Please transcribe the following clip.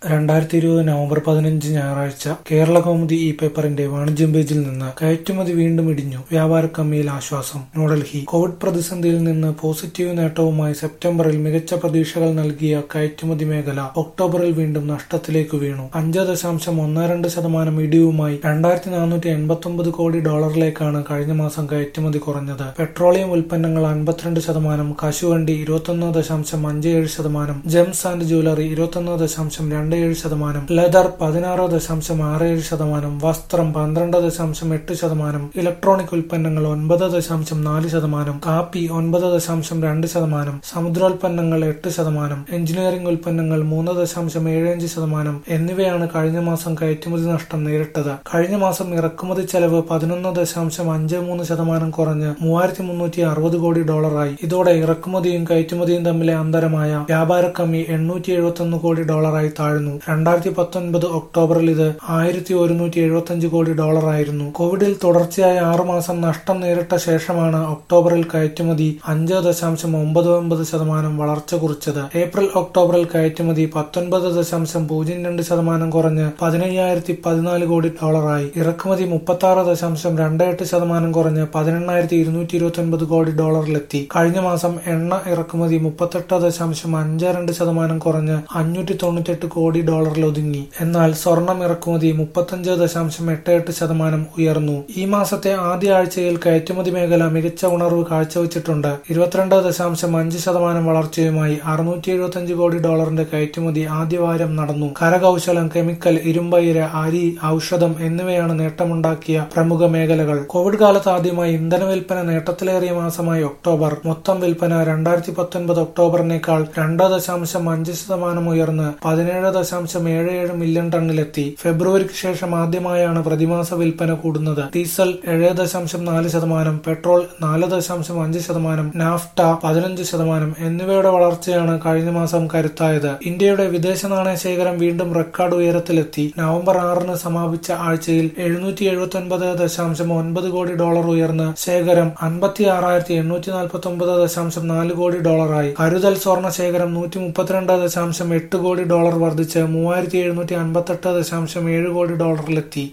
രണ്ടായിരത്തി ഇരുപത് നവംബർ പതിനഞ്ച് ഞായറാഴ്ച കേരളകൗമുദി ഇ പേപ്പറിന്റെ വാണിജ്യം പേജിൽ നിന്ന് കയറ്റുമതി വീണ്ടും ഇടിഞ്ഞു വ്യാപാരക്കമ്മിയിൽ ആശ്വാസം ന്യൂഡൽഹി കോവിഡ് പ്രതിസന്ധിയിൽ നിന്ന് പോസിറ്റീവ് നേട്ടവുമായി സെപ്റ്റംബറിൽ മികച്ച പ്രതീക്ഷകൾ നൽകിയ കയറ്റുമതി മേഖല ഒക്ടോബറിൽ വീണ്ടും നഷ്ടത്തിലേക്ക് വീണു അഞ്ച് ദശാംശം ഒന്ന് രണ്ട് ശതമാനം ഇടിവുമായി രണ്ടായിരത്തി നാനൂറ്റി എൺപത്തി ഒമ്പത് കോടി ഡോളറിലേക്കാണ് കഴിഞ്ഞ മാസം കയറ്റുമതി കുറഞ്ഞത് പെട്രോളിയം ഉൽപ്പന്നങ്ങൾ അൻപത്തിരണ്ട് ശതമാനം കശുവണ്ടി ഇരുപത്തൊന്ന് ദശാംശം അഞ്ച് ഏഴ് ശതമാനം ജെംസ് ആൻഡ് ജ്വല്ലറി ഇരുപത്തൊന്ന് ദശാംശം രണ്ട് ഏഴ് ശതമാനം ലെതർ പതിനാറ് ദശാംശം ആറ് ഏഴ് ശതമാനം വസ്ത്രം പന്ത്രണ്ട് ദശാംശം എട്ട് ശതമാനം ഇലക്ട്രോണിക് ഉൽപ്പന്നങ്ങൾ ഒൻപത് ദശാംശം നാല് ശതമാനം കാപ്പി ഒൻപത് ദശാംശം രണ്ട് ശതമാനം സമുദ്രോൽപ്പന്നങ്ങൾ എട്ട് ശതമാനം എഞ്ചിനീയറിംഗ് ഉൽപ്പന്നങ്ങൾ മൂന്ന് ദശാംശം ഏഴഞ്ച് ശതമാനം എന്നിവയാണ് കഴിഞ്ഞ മാസം കയറ്റുമതി നഷ്ടം നേരിട്ടത് കഴിഞ്ഞ മാസം ഇറക്കുമതി ചെലവ് പതിനൊന്ന് ദശാംശം അഞ്ച് മൂന്ന് ശതമാനം കുറഞ്ഞ് മൂവായിരത്തി മുന്നൂറ്റി അറുപത് കോടി ഡോളറായി ഇതോടെ ഇറക്കുമതിയും കയറ്റുമതിയും തമ്മിലെ അന്തരമായ വ്യാപാര കമ്മി എണ്ണൂറ്റി എഴുപത്തി കോടി ഡോളറായി താഴ്ന്നു രണ്ടായിരത്തി പത്തൊൻപത് ഒക്ടോബറിൽ ഇത് ആയിരത്തി ഒരുന്നൂറ്റി എഴുപത്തി അഞ്ച് കോടി ഡോളറായിരുന്നു കോവിഡിൽ തുടർച്ചയായ ആറുമാസം നഷ്ടം നേരിട്ട ശേഷമാണ് ഒക്ടോബറിൽ കയറ്റുമതി അഞ്ച് ദശാംശം ഒമ്പത് ഒമ്പത് ശതമാനം വളർച്ച കുറിച്ചത് ഏപ്രിൽ ഒക്ടോബറിൽ കയറ്റുമതി പത്തൊൻപത് ദശാംശം പൂജ്യം രണ്ട് ശതമാനം കുറഞ്ഞ് പതിനയ്യായിരത്തി പതിനാല് കോടി ഡോളറായി ഇറക്കുമതി മുപ്പത്തി ആറ് ദശാംശം രണ്ട് എട്ട് ശതമാനം കുറഞ്ഞ് പതിനെണ്ണായിരത്തി ഇരുന്നൂറ്റി ഇരുപത്തി ഒൻപത് കോടി ഡോളറിലെത്തി കഴിഞ്ഞ മാസം എണ്ണ ഇറക്കുമതി മുപ്പത്തെട്ട് ദശാംശം അഞ്ച് രണ്ട് ശതമാനം കുറഞ്ഞ് അഞ്ഞൂറ്റി തൊണ്ണൂറ്റെട്ട് കോടി ഡോളറിൽ ഒതുങ്ങി എന്നാൽ സ്വർണം ഇറക്കുമതി മുപ്പത്തഞ്ച് ദശാംശം എട്ട് എട്ട് ശതമാനം ഉയർന്നു ഈ മാസത്തെ ആദ്യ ആഴ്ചയിൽ കയറ്റുമതി മേഖല മികച്ച ഉണർവ് കാഴ്ചവെച്ചിട്ടുണ്ട് ഇരുപത്തിരണ്ട് ദശാംശം അഞ്ച് ശതമാനം വളർച്ചയുമായി അറുന്നൂറ്റി എഴുപത്തിയഞ്ച് കോടി ഡോളറിന്റെ കയറ്റുമതി ആദ്യവാരം നടന്നു കരകൗശലം കെമിക്കൽ ഇരുമ്പയിര് അരി ഔഷധം എന്നിവയാണ് നേട്ടമുണ്ടാക്കിയ പ്രമുഖ മേഖലകൾ കോവിഡ് കാലത്ത് ആദ്യമായി ഇന്ധന വിൽപ്പന നേട്ടത്തിലേറിയ മാസമായി ഒക്ടോബർ മൊത്തം വിൽപ്പന രണ്ടായിരത്തി പത്തൊൻപത് ഒക്ടോബറിനേക്കാൾ രണ്ട് ദശാംശം അഞ്ച് ശതമാനം ഉയർന്ന് പതിനേഴ് ദശാംശം ഏഴ് ഏഴ് മില്യൺ ടണ്ണിലെത്തി ഫെബ്രുവരിക്ക് ശേഷം ആദ്യമായാണ് പ്രതിമാസ വിൽപ്പന കൂടുന്നത് ഡീസൽ ഏഴ് ദശാംശം നാല് ശതമാനം പെട്രോൾ നാല് ദശാംശം അഞ്ച് ശതമാനം നാഫ്റ്റ പതിനഞ്ച് ശതമാനം എന്നിവയുടെ വളർച്ചയാണ് കഴിഞ്ഞ മാസം കരുത്തായത് ഇന്ത്യയുടെ വിദേശ നാണയ ശേഖരം വീണ്ടും റെക്കോർഡ് ഉയരത്തിലെത്തി നവംബർ ആറിന് സമാപിച്ച ആഴ്ചയിൽ എഴുന്നൂറ്റി എഴുപത്തി ഒൻപത് ദശാംശം ഒൻപത് കോടി ഡോളർ ഉയർന്ന് ശേഖരം അൻപത്തി ആറായിരത്തി എണ്ണൂറ്റി നാൽപ്പത്തി ഒമ്പത് ദശാംശം നാല് കോടി ഡോളറായി കരുതൽ സ്വർണ്ണ ശേഖരം നൂറ്റി മുപ്പത്തിരണ്ട് ദശാംശം എട്ട് കോടി ഡോളർ വർദ്ധിച്ച് മൂവായിരത്തി എഴുന്നൂറ്റി അൻപത്തെട്ട് ദശാംശം ഏഴ് കോടി ഡോളറിലെത്തി